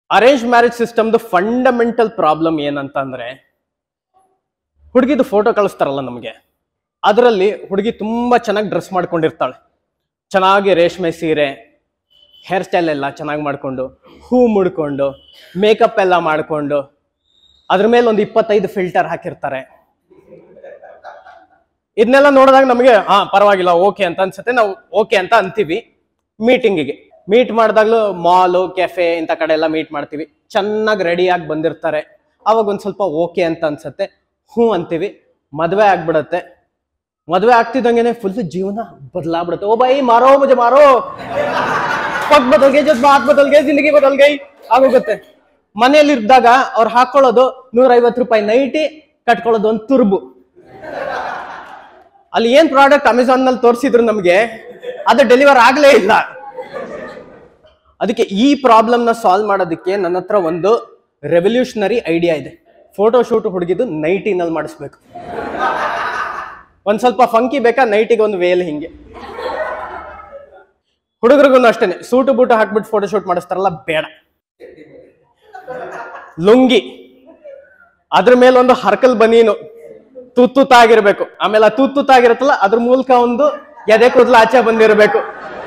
arrange marriage ಸಿಸ್ಟಮ್ದು fundamental problem ಏನಂತಂದ್ರೆ ಹುಡುಗಿದು ಫೋಟೋ ಕಳಿಸ್ತಾರಲ್ಲ ನಮಗೆ ಅದರಲ್ಲಿ ಹುಡುಗಿ ತುಂಬಾ ಚೆನ್ನಾಗಿ ಡ್ರೆಸ್ ಮಾಡ್ಕೊಂಡಿರ್ತಾಳೆ ಚೆನ್ನಾಗಿ ರೇಷ್ಮೆ ಸೀರೆ ಹೇರ್ ಸ್ಟೈಲ್ ಎಲ್ಲ ಚೆನ್ನಾಗಿ ಮಾಡ್ಕೊಂಡು ಹೂ ಮುಡ್ಕೊಂಡು ಮೇಕಪ್ ಎಲ್ಲ ಮಾಡ್ಕೊಂಡು ಅದ್ರ ಮೇಲೆ ಒಂದು ಇಪ್ಪತ್ತೈದು ಫಿಲ್ಟರ್ ಹಾಕಿರ್ತಾರೆ ಇದನ್ನೆಲ್ಲ ನೋಡಿದಾಗ ನಮಗೆ ಹಾ ಪರವಾಗಿಲ್ಲ ಓಕೆ ಅಂತ ಅನ್ಸುತ್ತೆ ನಾವು ಓಕೆ ಅಂತ ಅಂತೀವಿ ಮೀಟಿಂಗಿಗೆ ಮೀಟ್ ಮಾಡಿದಾಗ್ಲೂ ಮಾಲು ಕೆಫೆ ಇಂಥ ಕಡೆ ಎಲ್ಲ ಮೀಟ್ ಮಾಡ್ತೀವಿ ಚೆನ್ನಾಗಿ ರೆಡಿಯಾಗಿ ಬಂದಿರ್ತಾರೆ ಅವಾಗ ಒಂದು ಸ್ವಲ್ಪ ಓಕೆ ಅಂತ ಅನ್ಸುತ್ತೆ ಹ್ಞೂ ಅಂತೀವಿ ಮದುವೆ ಆಗ್ಬಿಡತ್ತೆ ಮದುವೆ ಆಗ್ತಿದ್ದಂಗೆನೆ ಫುಲ್ ಜೀವನ ಬದಲಾಗ್ಬಿಡುತ್ತೆ ಓ ಬೈ ಮಾರೋ ಮುಜೆ ಮಾರೋ ಪಗ್ ಬದಲ್ ಗೈ ಜದ್ ಬಾತ್ ಬದಲ್ ಗೈ ಜಿಂದಗಿ ಬದಲ್ ಗೈ ಆಗೋಗುತ್ತೆ ಮನೇಲಿ ಇದ್ದಾಗ ಅವ್ರು ಹಾಕೊಳ್ಳೋದು ನೂರೈವತ್ತು ರೂಪಾಯಿ ನೈಟಿ ಕಟ್ಕೊಳ್ಳೋದು ಒಂದು ತುರ್ಬು ಅಲ್ಲಿ ಏನ್ ಪ್ರಾಡಕ್ಟ್ ಅಮೆಝಾನ್ ನಲ್ಲಿ ತೋರಿಸಿದ್ರು ನಮಗೆ ಅದು ಡೆಲಿವರ್ ಆಗ್ಲೇ ಇಲ್ಲ ಅದಕ್ಕೆ ಈ ಪ್ರಾಬ್ಲಮ್ ನ ಸಾಲ್ವ್ ಮಾಡೋದಕ್ಕೆ ನನ್ನ ಹತ್ರ ಒಂದು ರೆವಲ್ಯೂಷನರಿ ಐಡಿಯಾ ಇದೆ ಫೋಟೋ ಶೂಟ್ ಹುಡುಗಿದು ನೈಟಿನಲ್ಲಿ ಮಾಡಿಸ್ಬೇಕು ಒಂದ್ ಸ್ವಲ್ಪ ಫಂಕಿ ಬೇಕಾ ನೈಟಿಗೆ ಒಂದು ವೇಲ್ ಹಿಂಗೆ ಹುಡುಗರಿಗೂ ಅಷ್ಟೇನೆ ಸೂಟು ಬೂಟು ಹಾಕ್ಬಿಟ್ಟು ಫೋಟೋ ಶೂಟ್ ಮಾಡಿಸ್ತಾರಲ್ಲ ಬೇಡ ಲುಂಗಿ ಅದ್ರ ಮೇಲೆ ಒಂದು ಹರ್ಕಲ್ ಬನೀನು ತುತ್ತುತ್ತಾಗಿರ್ಬೇಕು ಆಮೇಲೆ ಆ ತುತ್ತುತ್ತಾಗಿರುತ್ತಲ್ಲ ಅದ್ರ ಮೂಲಕ ಒಂದು ಎದೆ ಕೂದಲು ಆಚೆ ಬಂದಿರಬೇಕು